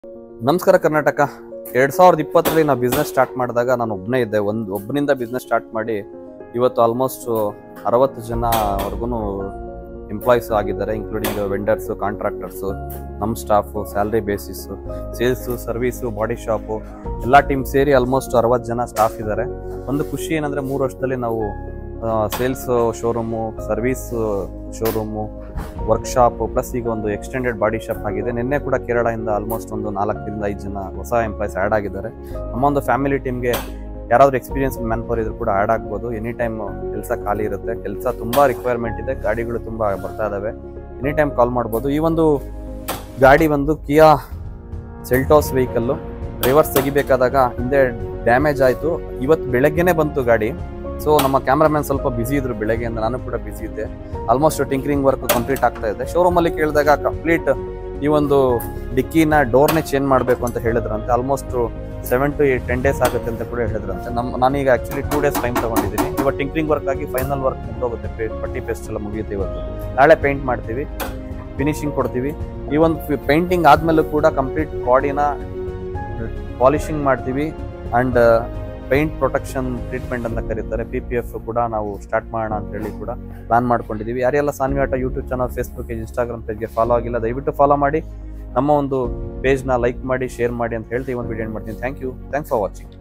ನಮಸ್ಕಾರ ಕರ್ನಾಟಕ ಎರಡ್ ಸಾವಿರದ ಇಪ್ಪತ್ತರಲ್ಲಿ ನಾವು ಬಿಸ್ನೆಸ್ ಸ್ಟಾರ್ಟ್ ಮಾಡಿದಾಗ ನಾನು ಒಬ್ಬನೇ ಇದ್ದೆ ಒಂದು ಒಬ್ಬನಿಂದ ಬಿಸ್ನೆಸ್ ಸ್ಟಾರ್ಟ್ ಮಾಡಿ ಇವತ್ತು ಆಲ್ಮೋಸ್ಟ್ ಅರವತ್ತು ಜನವರೆಗೂ ಎಂಪ್ಲಾಯೀಸ್ ಆಗಿದ್ದಾರೆ ಇನ್ಕ್ಲೂಡಿಂಗ್ ವೆಂಡರ್ಸು ಕಾಂಟ್ರಾಕ್ಟರ್ಸು ನಮ್ಮ staff salary basis sales service body shop ಎಲ್ಲ ಟೀಮ್ ಸೇರಿ ಆಲ್ಮೋಸ್ಟ್ ಅರವತ್ತು ಜನ ಸ್ಟಾಫ್ ಇದ್ದಾರೆ ಒಂದು ಖುಷಿ ಏನಂದರೆ ಮೂರು ವರ್ಷದಲ್ಲಿ ನಾವು sales showroom service showroom workshop plus ಈಗ ಒಂದು ಎಕ್ಸ್ಟೆಂಡೆಡ್ ಬಾಡಿ ಶಾಪ್ ಆಗಿದೆ ನಿನ್ನೆ ಕೂಡ ಕೇರಳದಿಂದ ಆಲ್ಮೋಸ್ಟ್ ಒಂದು ನಾಲ್ಕರಿಂದ ಐದು ಜನ ಹೊಸ ಎಂಪ್ಲಾಯ್ಸ್ ಆ್ಯಡ್ ಆಗಿದ್ದಾರೆ ನಮ್ಮ ಒಂದು ಫ್ಯಾಮಿಲಿ ಟೀಮ್ಗೆ ಯಾರಾದರೂ ಎಕ್ಸ್ಪೀರಿಯನ್ಸ್ ಮ್ಯಾನ್ ಪವರ್ ಇದ್ರು ಕೂಡ ಆ್ಯಡ್ ಆಗ್ಬೋದು ಎನಿ ಟೈಮ್ ಕೆಲಸ ಖಾಲಿ ಇರುತ್ತೆ ಕೆಲಸ ತುಂಬ ರಿಕ್ವೈರ್ಮೆಂಟ್ ಇದೆ ಗಾಡಿಗಳು ತುಂಬ ಬರ್ತಾ ಇದ್ದಾವೆ ಎನಿ ಟೈಮ್ ಕಾಲ್ ಮಾಡ್ಬೋದು ಈ ಒಂದು ಗಾಡಿ ಒಂದು ಕಿಯಾ ಸೆಲ್ಟೋಸ್ ವೆಹಿಕಲ್ಲು ರಿವರ್ಸ್ ತೆಗಿಬೇಕಾದಾಗ ಹಿಂದೆ ಡ್ಯಾಮೇಜ್ ಆಯಿತು ಇವತ್ತು ಬೆಳಗ್ಗೆನೇ ಬಂತು ಗಾಡಿ ಸೊ ನಮ್ಮ ಕ್ಯಾಮ್ರಾಮನ್ ಸ್ವಲ್ಪ ಬಿಸಿ ಇದ್ರು ಬೆಳಗ್ಗೆಯಿಂದ ನಾನು ಕೂಡ ಬಿಸಿ ಇದ್ದೆ ಆಲ್ಮೋಸ್ಟ್ ಟಿಂಕರಿಂಗ್ ವರ್ಕ್ ಕಂಪ್ಲೀಟ್ ಆಗ್ತಾ ಇದೆ ಶೋರೂಮಲ್ಲಿ ಕೇಳಿದಾಗ ಕಂಪ್ಲೀಟ್ ಈ ಒಂದು ಡಿಕ್ಕಿನ ಡೋರ್ನೇ ಚೇಂಜ್ ಮಾಡಬೇಕು ಅಂತ ಹೇಳಿದ್ರಂತೆ almost seven to eight ten days ಆಗುತ್ತೆ ಅಂತ ಕೂಡ ಹೇಳಿದ್ರಂತೆ ನಮ್ಮ ನಾನೀಗ ಆಕ್ಚುಲಿ ಟೂ ಡೇಸ್ ಟೈಮ್ ತಗೊಂಡಿದ್ದೀನಿ ಇವತ್ತು ಟಿಂಕರಿಂಗ್ ವರ್ಕ್ ಆಗಿ ಫೈನಲ್ ವರ್ಕ್ ಮುಗಿದೋಗುತ್ತೆ ಪೇ- ಪಟ್ಟಿ ಪೇಸ್ಟ್ ಎಲ್ಲ ಮುಗಿಯುತ್ತೆ ಇವತ್ತು ನಾಳೆ ಪೇಂಟ್ ಮಾಡ್ತೀವಿ ಫಿನಿಶಿಂಗ್ ಕೊಡ್ತೀವಿ ಈ ಒಂದು ಪೇಂಟಿಂಗ್ ಆದ್ಮೇಲೂ ಕೂಡ ಕಂಪ್ಲೀಟ್ ಬಾಡಿನ ಪಾಲಿಶಿಂಗ್ ಮಾಡ್ತೀವಿ ಅಂಡ್ ಪೇಂಟ್ ಪ್ರೊಟೆಕ್ಷನ್ ಟ್ರೀಟ್ಮೆಂಟ್ ಅಂತ ಕರೀತಾರೆ ಪಿ ಪಿ ಎಫ್ ಕೂಡ ನಾವು ಸ್ಟಾರ್ಟ್ ಮಾಡೋಣ ಅಂತ ಹೇಳಿ ಕೂಡ ಪ್ಲಾನ್ ಮಾಡ್ಕೊಂಡಿದ್ದೀವಿ ಯಾರೆಲ್ಲ ಸಾನ್ವಿ ಆಟ YouTube channel Facebook page Instagram ಪೇಜ್ಗೆ ಫಾಲೋ ಆಗಿಲ್ಲ ದಯವಿಟ್ಟು ಫಾಲೋ ಮಾಡಿ ನಮ್ಮ ಒಂದು ಪೇಜ್ನ ಲೈಕ್ ಮಾಡಿ ಶೇರ್ ಮಾಡಿ ಅಂತ ಹೇಳ್ತೀವಿ ಒಂದು ವಿಡಿಯೋ ಮಾಡ್ತೀನಿ thank you thanks for watching